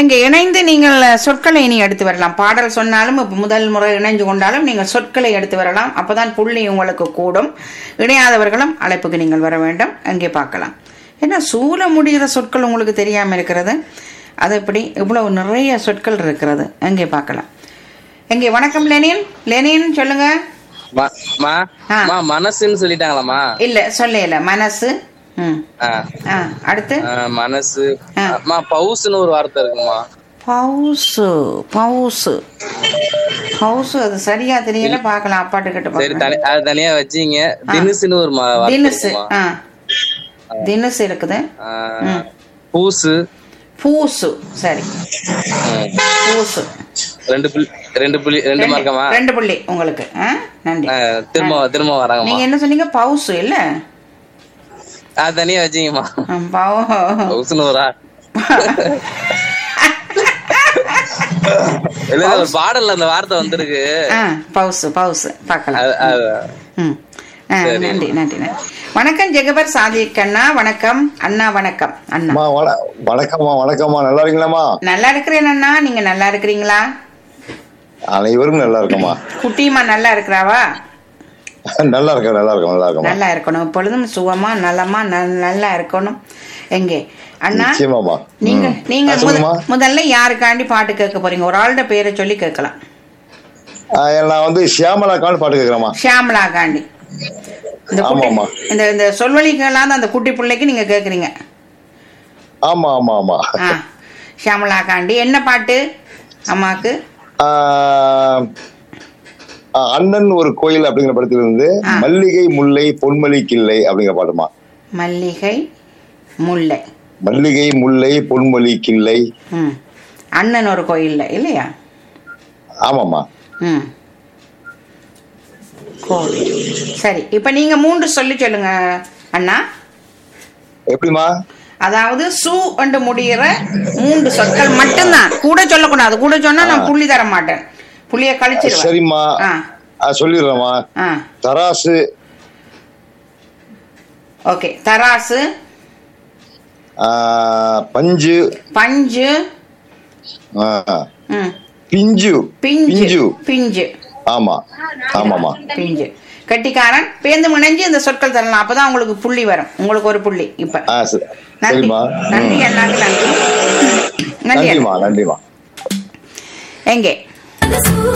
இங்கே இணைந்து நீங்கள் சொற்களை இனி எடுத்து வரலாம் பாடல் சொன்னாலும் இப்ப முதல் முறை இணைஞ்சு கொண்டாலும் நீங்கள் சொற்களை எடுத்து வரலாம் அப்பதான் புள்ளி உங்களுக்கு கூடும் இணையாதவர்களும் அழைப்புக்கு நீங்கள் வர வேண்டும் அங்கே பார்க்கலாம் ஏன்னா சூழ முடிகிற சொற்கள் உங்களுக்கு தெரியாம இருக்கிறது அது எப்படி இவ்வளவு நிறைய சொற்கள் இருக்கிறது அங்கே பார்க்கலாம் எங்கே வணக்கம் லெனின் லெனின் சொல்லுங்க மா- மா ஆ. மா மனசுன்னு சொல்லிட்டாங்களாம்மா இல்ல சொல்லல மனசு ம் ஆ, ஆ அடுத்து ஆ, மனசு ஆ. மா பவுஸ்னு ஒரு வார்த்தை இருக்குமா பவுசு பவுசு பவுசு அது சரியா தெரியல பார்க்கலாம் அப்பாட்டு கிட்ட சரி பார்க்கலாம் தனி அது தனியா வச்சீங்க தினுசுன்னு ஒரு மா- வார்த்தை தினுசு இருக்குமா ஆ தினுசு இருக்குது ஆ, பூசு பூசு சரி ம். பூசு ரெண்டு புள்ளி ரெண்டு புள்ளி ரெண்டு ரெண்டு- மார்க்கமா ரெண்டு புள்ளி உங்களுக்கு ஆ நன்றி ஆ, திரும்ப திரும்ப வராங்கம்மா நீங்க என்ன சொன்னீங்க பவுசு இல்ல அது தனியா வச்சீங்கம்மா ஆ, பவு- பவுஸ்னு ஒரு ஆ- இல்ல ஒரு பாடல்ல அந்த வார்த்தை வந்திருக்கு ஆ பவுசு பவுசு பார்க்கலாம் அது- அது- ம் ஆ, நன்றி நன்றி நன்றி வணக்கம் ஜெகபர் சாதிக் அண்ணா வணக்கம் அண்ணா வணக்கம் அண்ணா அம்மா வண- வணக்கம்மா வணக்கம்மா நல்லா இருக்கீங்களாம்மா நல்லா இருக்கிறேன் அண்ணா நீங்க நல்லா இருக்கிறீங்களா அனைவரும் நல்லா இருக்கம்மா குட்டிமா நல்லா இருக்கிறாவா நல்லா இருக்கேன் நல்லா இருக்கேன் நல்லா இருக்கம்மா நல்லா இருக்கணும் எப்பொழுதும் சுகமா நலமா நல்- நல்லா இருக்கணும் எங்கே அண்ணா நிச்சயமாம்மா நீங்க ம். நீங்க ஆ, முத- சொல்லுங்கம்மா முதல்ல யாருக்காண்டி பாட்டு கேட்க போறீங்க ஒரு ஆள்கிட்ட பேரை சொல்லி கேட்கலாம் ஆ, நான் வந்து ஷியாமலா கால் பாட்டு கேட்குறேம்மா ஷியாமலா காண்டி இந்த குட்டி ஆமாம்மா. இந்த இந்த சொல்வழிகளாத அந்த குட்டி பிள்ளைக்கு நீங்க கேக்குறீங்க ஆமா ஆமா ஆமா ஆ ஷியாமலா காண்டி என்ன பாட்டு அம்மாக்கு ஆ, ஆ, அண்ணன் ஒரு கோயில் அப்படிங்கிற படத்துல இருந்து ஆ. மல்லிகை முல்லை பொன்மலி கிள்ளை அப்படிங்கிற பாட்டுமா மல்லிகை முல்லை மல்லிகை முல்லை பொன்மொழி கிள்ளை ம் அண்ணன் ஒரு கோயில்ல இல்லையா ஆமாம்மா ம் கோவில் சரி இப்ப நீங்க மூன்று சொல்லி சொல்லுங்க அண்ணா எப்படிம்மா அதாவது சு என்று முடிகிற மூன்று சொற்கள் மட்டும்தான் கூட சொல்லக்கூடாது கூட சொன்னா நான் புள்ளி தர மாட்டேன் புள்ளிய கழிச்சிருவேன் சரிம்மா ஆ ஆ, சொல்லிடுறேம்மா ஆ தராசு ஓகே தராசு ஆ, பஞ்சு பஞ்சு ஆ, ம் பிஞ்சு பிஞ்சு பிஞ்சு பிஞ்சு ஆமா ஆமாமா பிஞ்சு கட்டிக்காரன் பேந்து முனைஞ்சு இந்த சொற்கள் தரலாம் அப்பதான் உங்களுக்கு புள்ளி வரும் உங்களுக்கு ஒரு புள்ளி இப்ப ஆ சரி நன்றி சரிம்மா நன்றி அண்ணாக்கு நன்றி நன்றி அண்ணா. நன்றிம்மா நன்றிம்மா எங்கே